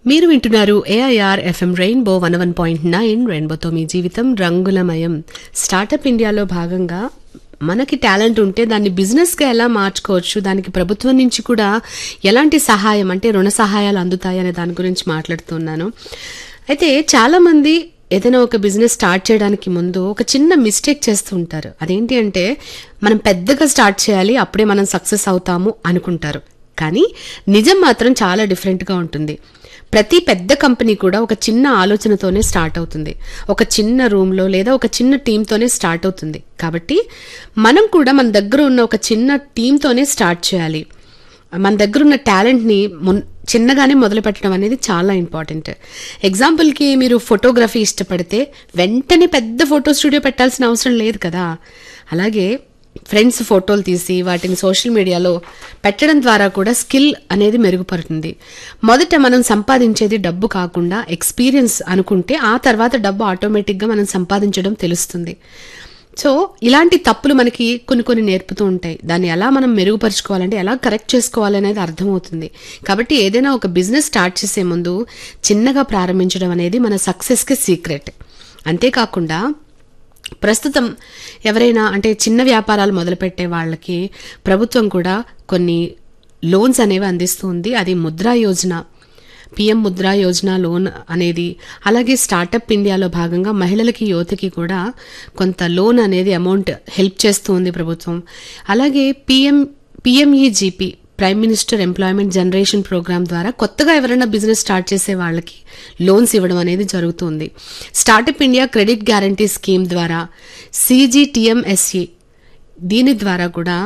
మీరు వింటున్నారు AIR FM rainbow one one point nine రెయిన్బోతో మీ జీవితం రంగులమయం స్టార్టప్ ఇండియాలో భాగంగా మనకి టాలెంట్ ఉంటే దాన్ని బిజినెస్గా ఎలా మార్చుకోవచ్చు దానికి ప్రభుత్వం నుంచి కూడా ఎలాంటి సహాయం అంటే రుణ సహాయాలు అందుతాయి అనే దాని గురించి మాట్లాడుతున్నాను అయితే చాలామంది ఏదైనా ఒక బిజినెస్ స్టార్ట్ చేయడానికి ముందు ఒక చిన్న మిస్టేక్ చేస్తూ ఉంటారు అదేంటి అంటే మనం పెద్దగా స్టార్ట్ చేయాలి అప్పుడే మనం సక్సెస్ అవుతాము అనుకుంటారు కానీ నిజం మాత్రం చాలా డిఫరెంట్గా ఉంటుంది ప్రతి పెద్ద కంపెనీ కూడా ఒక చిన్న ఆలోచనతోనే స్టార్ట్ అవుతుంది ఒక చిన్న రూమ్లో లేదా ఒక చిన్న టీంతోనే స్టార్ట్ అవుతుంది కాబట్టి మనం కూడా మన దగ్గర ఉన్న ఒక చిన్న టీంతోనే స్టార్ట్ చేయాలి మన దగ్గర ఉన్న టాలెంట్ని మున్ చిన్నగానే మొదలు పెట్టడం అనేది చాలా ఇంపార్టెంట్ ఎగ్జాంపుల్కి మీరు ఫోటోగ్రఫీ ఇష్టపడితే వెంటనే పెద్ద ఫోటో స్టూడియో పెట్టాల్సిన అవసరం లేదు కదా అలాగే ఫ్రెండ్స్ ఫోటోలు తీసి వాటిని సోషల్ మీడియాలో పెట్టడం ద్వారా కూడా స్కిల్ అనేది మెరుగుపడుతుంది మొదట మనం సంపాదించేది డబ్బు కాకుండా ఎక్స్పీరియన్స్ అనుకుంటే ఆ తర్వాత డబ్బు ఆటోమేటిక్గా మనం సంపాదించడం తెలుస్తుంది సో ఇలాంటి తప్పులు మనకి కొన్ని కొన్ని నేర్పుతూ ఉంటాయి దాన్ని ఎలా మనం మెరుగుపరుచుకోవాలంటే ఎలా కరెక్ట్ చేసుకోవాలనేది అర్థమవుతుంది కాబట్టి ఏదైనా ఒక బిజినెస్ స్టార్ట్ చేసే ముందు చిన్నగా ప్రారంభించడం అనేది మన సక్సెస్కి సీక్రెట్ అంతేకాకుండా ప్రస్తుతం ఎవరైనా అంటే చిన్న వ్యాపారాలు మొదలుపెట్టే వాళ్ళకి ప్రభుత్వం కూడా కొన్ని లోన్స్ అనేవి అందిస్తుంది అది ముద్రా యోజన పిఎం ముద్రా యోజన లోన్ అనేది అలాగే స్టార్టప్ ఇండియాలో భాగంగా మహిళలకి యువతకి కూడా కొంత లోన్ అనేది అమౌంట్ హెల్ప్ చేస్తుంది ప్రభుత్వం అలాగే PM PMEGP prime minister employment generation programme ద్వారా కొత్తగా ఎవరైనా బిజినెస్ స్టార్ట్ చేసే వాళ్ళకి లోన్స్ ఇవ్వడం అనేది జరుగుతుంది startup India credit guarantee scheme ద్వారా సీజీటీఎంఎస్ఈ దీని ద్వారా కూడా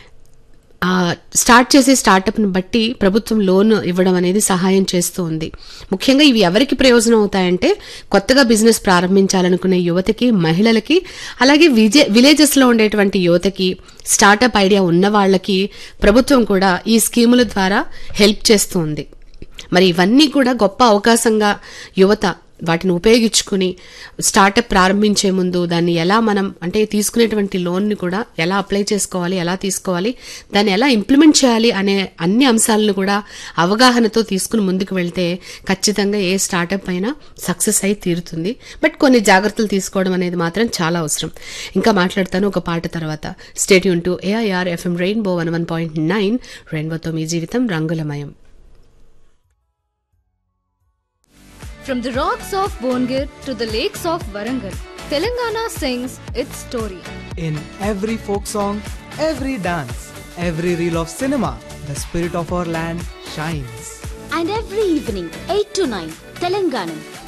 ఆ స్టార్ట్ చేసే స్టార్టప్ని బట్టి ప్రభుత్వం లోన్ ఇవ్వడం అనేది సహాయం చేస్తూ ఉంది ముఖ్యంగా ఇవి ఎవరికి ప్రయోజనం అవుతాయంటే కొత్తగా బిజినెస్ ప్రారంభించాలనుకునే యువతకి మహిళలకి అలాగే విజే విలేజెస్లో ఉండేటువంటి యువతకి స్టార్టప్ ఐడియా ఉన్న వాళ్ళకి ప్రభుత్వం కూడా ఈ స్కీముల ద్వారా హెల్ప్ చేస్తూ ఉంది మరి ఇవన్నీ కూడా గొప్ప అవకాశంగా యువత వాటిని ఉపయోగించుకుని స్టార్టప్ ప్రారంభించే ముందు దాన్ని ఎలా మనం అంటే తీసుకునేటువంటి లోన్ని కూడా ఎలా అప్లై చేసుకోవాలి ఎలా తీసుకోవాలి దాన్ని ఎలా ఇంప్లిమెంట్ చేయాలి అనే అన్ని అంశాలను కూడా అవగాహనతో తీసుకుని ముందుకు వెళ్తే ఖచ్చితంగా ఏ స్టార్టప్ అయినా సక్సెస్ అయి తీరుతుంది బట్ కొన్ని జాగ్రత్తలు తీసుకోవడం అనేది మాత్రం చాలా అవసరం ఇంకా మాట్లాడతాను ఒక పాట తర్వాత స్టేట్ యూన్ to AIR FM rainbow one one point nine రెయిన్బోతో మీ జీవితం రంగులమయం From the rocks of Bongir to the lakes of Warangal, Telangana sings its story. In every folk song, every dance, every reel of cinema, the spirit of our land shines. And every evening, 8 to 9, Telanganam